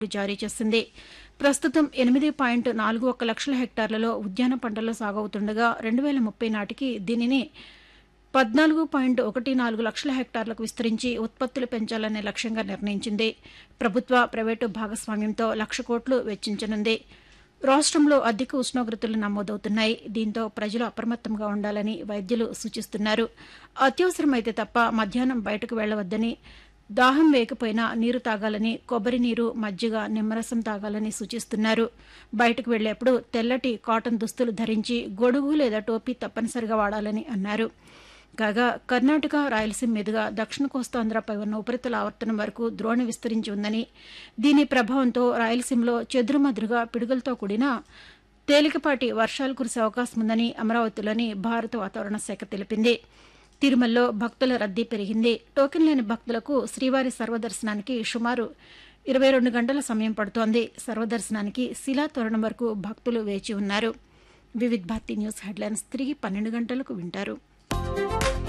జారీ చేసింది ప్రస్తుతం ఎనిమిది పాయింట్ నాలుగు ఒక్క లక్షల హెక్టార్లలో ఉద్యాన పంటలు సాగవుతుండగా రెండు వేల ముప్పై నాటికి దీనిని పద్నాలుగు పాయింట్ ఒకటి నాలుగు లక్షల హెక్టార్లకు విస్తరించి ఉత్పత్తులు పెంచాలనే లక్ష్యంగా నిర్ణయించింది ప్రభుత్వ ప్రైవేటు భాగస్వామ్యంతో లక్ష కోట్లు వెచ్చించనుంది రాష్ట్రంలో అధిక ఉష్ణోగ్రతలు నమోదవుతున్నాయి దీంతో ప్రజలు అప్రమత్తంగా ఉండాలని వైద్యులు సూచిస్తున్నారు అత్యవసరమైతే తప్ప మధ్యాహ్నం బయటకు వెళ్లవద్దని దాహం వేయకపోయినా నీరు తాగాలని కొబ్బరి నీరు మజ్జిగ నిమ్మరసం తాగాలని సూచిస్తున్నారు బయటకు వెళ్లేప్పుడు తెల్లటి కాటన్ దుస్తులు ధరించి గొడుగు లేదా టోపీ తప్పనిసరిగా వాడాలని అన్నారు కాగా కర్ణాటక రాయలసీమ మీదుగా దక్షిణ కోస్తాంధ్రపై ఉన్న ఉపరితల ఆవర్తనం వరకు ద్రోణి విస్తరించి ఉందని దీని ప్రభావంతో రాయలసీమలో చెదురుమదురుగా పిడుగులతో కూడిన తేలికపాటి వర్షాలు కురిసే అవకాశం ఉందని అమరావతిలోని భారత వాతావరణ శాఖ తెలిపింది తిరుమలలో భక్తుల రద్దీ పెరిగింది టోకెన్ లేని భక్తులకు శ్రీవారి సర్వదర్శనానికి సుమారు ఇరవై రెండు గంటల సమయం పడుతోంది సర్వదర్శనానికి శిలా తోరణం వరకు భక్తులు వేచి ఉన్నారు వివిధ్ భారతి న్యూస్ హెడ్లైన్స్ తిరిగి పన్నెండు గంటలకు వింటారు